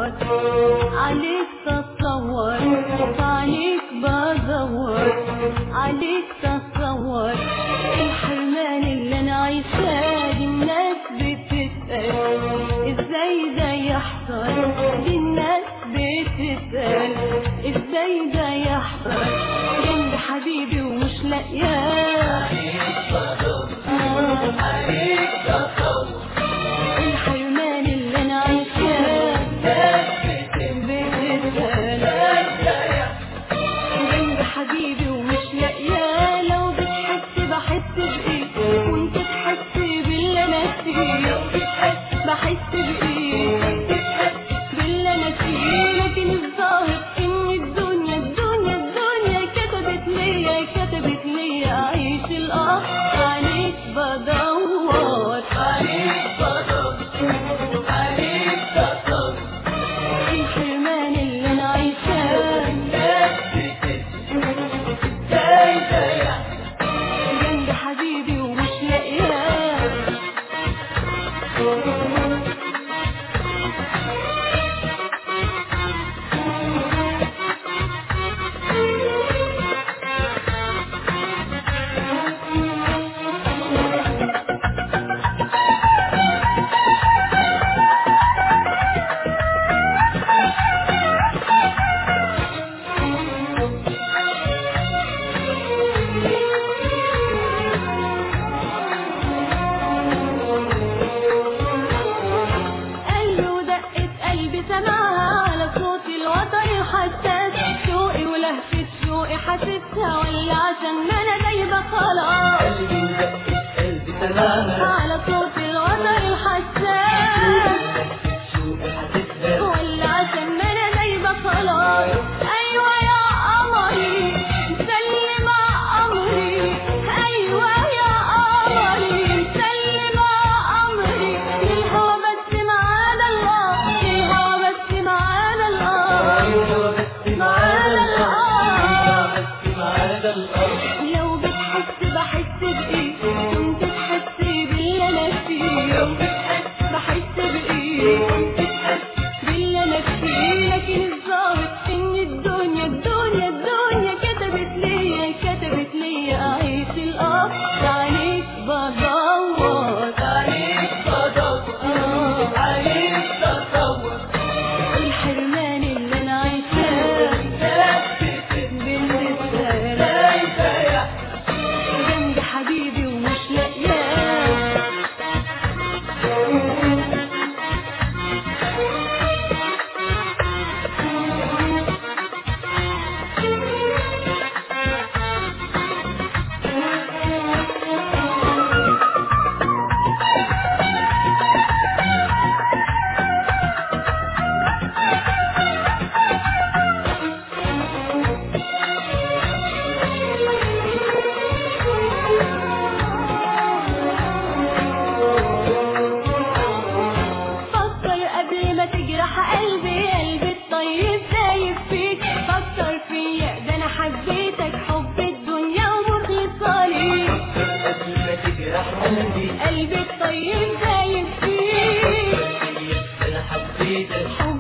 بدور عليك تصور عليك بدور عليك تصور الحرمان اللي انا عايشاه دي الناس بتسأل ازاي ده يحصل دي الناس بتسأل ازاي ده يحصل جنب حبيبي ومش لاقياه الحرمان اللي انا عايشاه بتسأل جنب حبيبي ومش لاقياه لو بتحس بحس بايه وانت تحس باللي انا فيه بحس بايه باللي انا فيه لكن الظاهر ان الدنيا الدنيا الدنيا كتبت ليا كتبت ليا اعيش الاه عليك بدور الحرمان اللي انا عايشاه جنب حبيبي ومش لاقياه قلبه دقة قلبي سمعها على صوت الوتر حساس شوقي ولهفة شوقي حاسسها ولا عشان ما انا دايبة خلاص على صوت الوتر الحساس ولا عشان ما انا دايبة خلاص ايوه يا قمري سلم امري ايوه يا قمري سلم امري للهوى بس معانا الله للهوى بس معانا الله معانا الله لو بتحس بحس بايه كنت تحسي باللي انا فيه بحس بايه باللي انا فيه لكن الظاهر ان الدنيا الدنيا الدنيا كتبت ليا كتبت ليا اعيش الاه عليك بدور الحرمان اللي انا عايشاه بالنسبه لي جنب حبيبي ومش لاقياه فكر قبل ما تجرح قلبي قلبي الطيب دايب فيك فكر فيا ده انا حبيتك حب الدنيا ومخلصة ليك قلبي الطيب دايب فيك حب